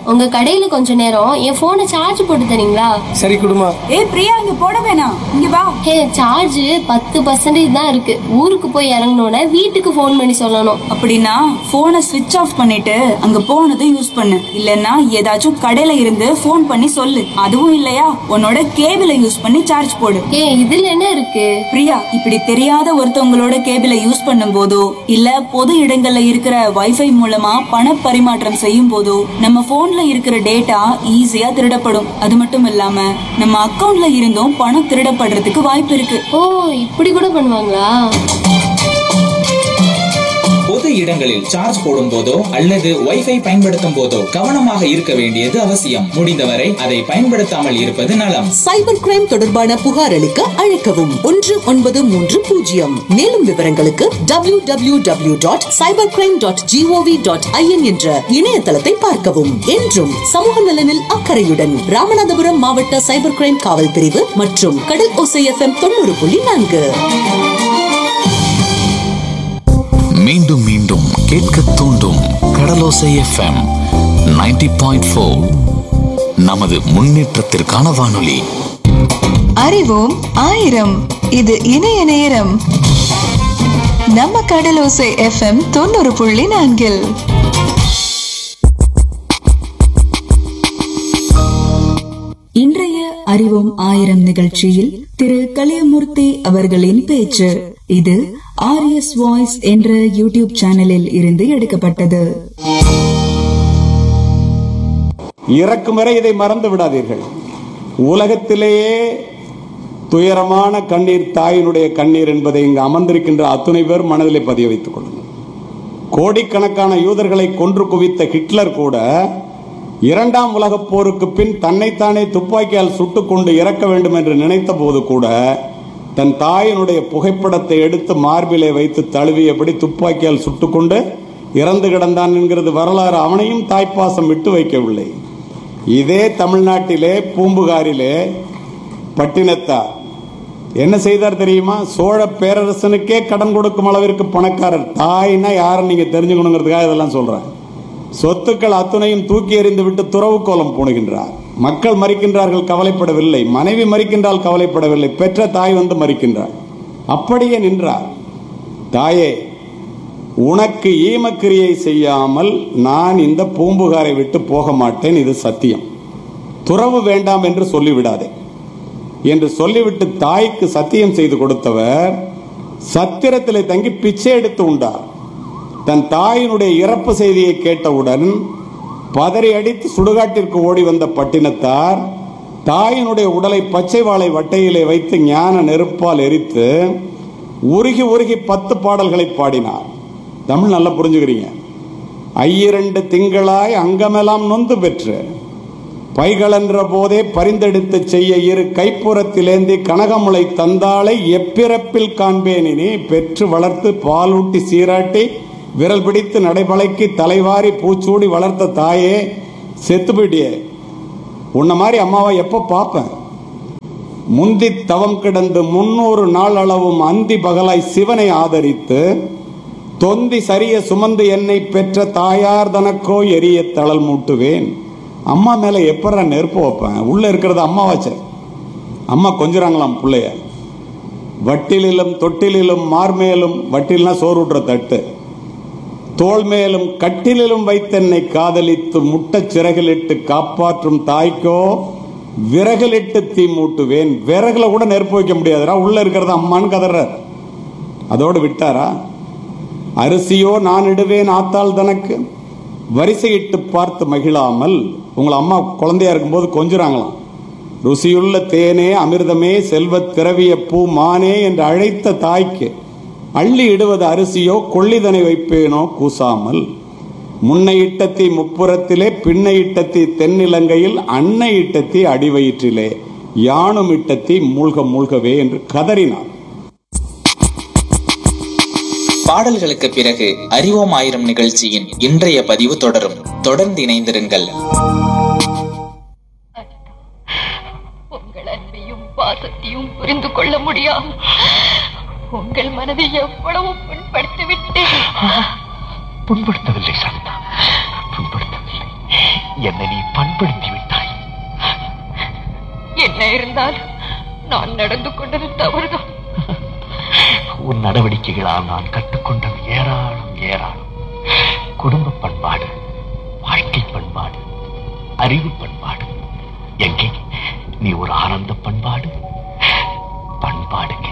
உங்க கடையில கொஞ்ச நேரம் என் போனை சார்ஜ் போட்டு தரீங்களா சரி குடுமா ஏய் பிரியா இங்க போட வேணாம் இங்க வா ஹே சார்ஜ் பத்து பர்சன்டேஜ் தான் இருக்கு ஊருக்கு போய் இறங்கினோட வீட்டுக்கு ஃபோன் பண்ணி சொல்லணும் அப்படின்னா போனை ஸ்விட்ச் ஆஃப் பண்ணிட்டு அங்க போனதும் யூஸ் பண்ணு இல்லனா ஏதாச்சும் கடையில இருந்து ஃபோன் பண்ணி சொல்லு அதுவும் இல்லையா உன்னோட கேபிளை யூஸ் பண்ணி சார்ஜ் போடு ஏ இதுல என்ன இருக்கு பிரியா இப்படி தெரியாத ஒருத்தவங்களோட கேபிளை யூஸ் பண்ணும் போதோ இல்ல பொது இடங்கள்ல இருக்கிற வைஃபை மூலமா பண பரிமாற்றம் செய்யும் போதோ நம்ம போன்ல இருக்கிற டேட்டா ஈஸியா திருடப்படும் அது மட்டும் இல்லாம நம்ம அக்கவுண்ட்ல இருந்தும் பணம் திருடப்படுறதுக்கு வாய்ப்பு இருக்கு ஓ இப்படி கூட பண்ணுவாங்களா பொது இடங்களில் சார்ஜ் போடும் போதோ அல்லது வைஃபை பயன்படுத்தும் போதோ கவனமாக இருக்க வேண்டியது அவசியம் முடிந்தவரை அதை பயன்படுத்தாமல் இருப்பது நலம் சைபர் கிரைம் தொடர்பான புகார் அளிக்க அழைக்கவும் ஒன்று ஒன்பது மூன்று பூஜ்ஜியம் மேலும் விவரங்களுக்கு W W W dot cyber crime dot GOV dot IN என்ற இணையதளத்தை பார்க்கவும் என்றும் சமூக நலனில் அக்கறையுடன் ராமநாதபுரம் மாவட்ட சைபர் கிரைம் காவல் பிரிவு மற்றும் கடல் ஓசை எஃப்எம் தொண்ணூறு புள்ளி நான்கு மீண்டும் மீண்டும் கேட்க தூண்டும் கடலோசை எஃப்எம் 90.4 பாயிண்ட் ஃபோர் நமது முன்னேற்றத்திற்கான வானொலி அறிவோம் ஆயிரம் இது இணைய நேரம் நம்ம கடலோசை எஃப்எம் தொண்ணூறு புள்ளி நான்கில் இன்றைய அறிவோம் ஆயிரம் நிகழ்ச்சியில் திரு கலியமூர்த்தி அவர்களின் பேச்சு இது ஆர்எஸ் வாய்ஸ் என்ற யூடியூப் சேனலில் இருந்து எடுக்கப்பட்டது இறக்கும் வரை இதை மறந்து விடாதீர்கள் உலகத்திலேயே துயரமான கண்ணீர் தாயினுடைய கண்ணீர் என்பதை இங்கு அமர்ந்திருக்கின்ற அத்துணை பேர் மனதிலே பதிய வைத்துக் கொள்ளுங்கள் கோடிக்கணக்கான யூதர்களை கொன்று குவித்த ஹிட்லர் கூட இரண்டாம் உலகப் போருக்கு பின் தன்னைத்தானே துப்பாக்கியால் சுட்டுக் கொண்டு இறக்க வேண்டும் என்று நினைத்த போது கூட தன் தாயினுடைய புகைப்படத்தை எடுத்து மார்பிலே வைத்து தழுவியபடி துப்பாக்கியால் சுட்டுக்கொண்டு இறந்து கிடந்தான் என்கிறது வரலாறு அவனையும் தாய்ப்பாசம் விட்டு வைக்கவில்லை இதே தமிழ்நாட்டிலே பூம்புகாரிலே பட்டினத்தார் என்ன செய்தார் தெரியுமா சோழ பேரரசனுக்கே கடன் கொடுக்கும் அளவிற்கு பணக்காரர் தாய்னா யாருன்னு நீங்க தெரிஞ்சுக்கணுங்கிறதுக்காக இதெல்லாம் சொல்றேன் சொத்துக்கள் அத்துணையும் தூக்கி எறிந்து விட்டு துறவு கோலம் பூணுகின்றார் மக்கள் மறிக்கின்றார்கள் கவலைப்படவில்லை மனைவி மறிக்கின்றால் கவலைப்படவில்லை பெற்ற தாய் வந்து மறிக்கின்றார் அப்படியே நின்றார் தாயே உனக்கு ஈமக்கிரியை செய்யாமல் நான் இந்த பூம்புகாரை விட்டு போக மாட்டேன் இது சத்தியம் துறவு வேண்டாம் என்று சொல்லிவிடாதே என்று சொல்லிவிட்டு தாய்க்கு சத்தியம் செய்து கொடுத்தவர் சத்திரத்திலே தங்கி பிச்சை எடுத்து உண்டார் தன் தாயினுடைய இறப்பு செய்தியை கேட்டவுடன் பதறி அடித்து சுடுகாட்டிற்கு ஓடி வந்த பட்டினத்தார் தாயினுடைய உடலை பச்சை வாழை வட்டையிலே வைத்து ஞான நெருப்பால் எரித்து உருகி உருகி பத்து பாடல்களை பாடினார் தமிழ் நல்லா புரிஞ்சுக்கிறீங்க ஐயிரண்டு திங்களாய் அங்கமெல்லாம் நொந்து பெற்று பைகளென்ற போதே பரிந்தெடுத்து செய்ய இரு கைப்புறத்திலேந்தி கனகமுளை தந்தாளை எப்பிறப்பில் காண்பேனினி பெற்று வளர்த்து பாலூட்டி சீராட்டி விரல் பிடித்து நடைபழக்கி தலைவாரி பூச்சூடி வளர்த்த தாயே செத்து போயிட்டியே உன்ன மாதிரி அம்மாவை எப்போ பார்ப்பேன் முந்தி தவம் கிடந்து முன்னூறு நாள் அளவும் அந்தி பகலாய் சிவனை ஆதரித்து தொந்தி சரிய சுமந்து என்னை பெற்ற தாயார் தனக்கோ எரிய தளல் மூட்டுவேன் அம்மா மேல எப்பற நெருப்பு வைப்பேன் உள்ள இருக்கிறது அம்மாவாச்சே அம்மா கொஞ்சிறாங்களாம் பிள்ளைய வட்டிலிலும் தொட்டிலிலும் மார்மேலும் வட்டில்னா சோறு விட்ற தட்டு தோள் மேலும் கட்டிலிலும் வைத்தென்னை காதலித்து முட்டச் சிறகிலிட்டு காப்பாற்றும் தாய்க்கோ விறகிலிட்டு தீ மூட்டுவேன் விறகுல கூட நெருப்பு வைக்க முடியாதுடா உள்ள இருக்கிறது அம்மான்னு கதறார் அதோடு விட்டாரா அரிசியோ நான் இடுவேன் ஆத்தாள் தனக்கு வரிசையிட்டு பார்த்து மகிழாமல் உங்களை அம்மா குழந்தையா இருக்கும்போது கொஞ்சுறாங்களாம் ருசியுள்ள தேனே அமிர்தமே செல்வத் திரவிய பூ மானே என்று அழைத்த தாய்க்கு அள்ளி இடுவது அரிசியோ கொள்ளிதனை வைப்பேனோ கூசாமல் முன்னை இட்டத்தி முப்புறத்திலே பின்னை இட்டத்தி தென்னிலங்கையில் அன்னை இட்டத்தி அடிவயிற்றிலே யானும் இட்டத்தி மூழ்க மூழ்கவே என்று கதறினார் பாடல்களுக்கு பிறகு அறிவோம் ஆயிரம் நிகழ்ச்சியின் இன்றைய பதிவு தொடரும் தொடர்ந்து இணைந்திருங்கள் உங்கள் அன்பையும் பாசத்தையும் புரிந்து கொள்ள முடியாமல் உங்கள் மனதை எவ்வளவு புண்படுத்தி விட்டேன் புண்படுத்தவில்லை சாந்தா புண்படுத்தவில்லை என்னை நீ புண்படுத்தி விட்டாய் என்ன இருந்தாலும் நான் நடந்து கொண்டது தவறுதான் உன் நடவடிக்கைகளால் நான் கற்றுக்கொண்டது ஏராளம் ஏராளம் குடும்ப பண்பாடு வாழ்க்கை பண்பாடு அறிவு பண்பாடு எங்கே நீ ஒரு ஆனந்த பண்பாடு பண்பாடு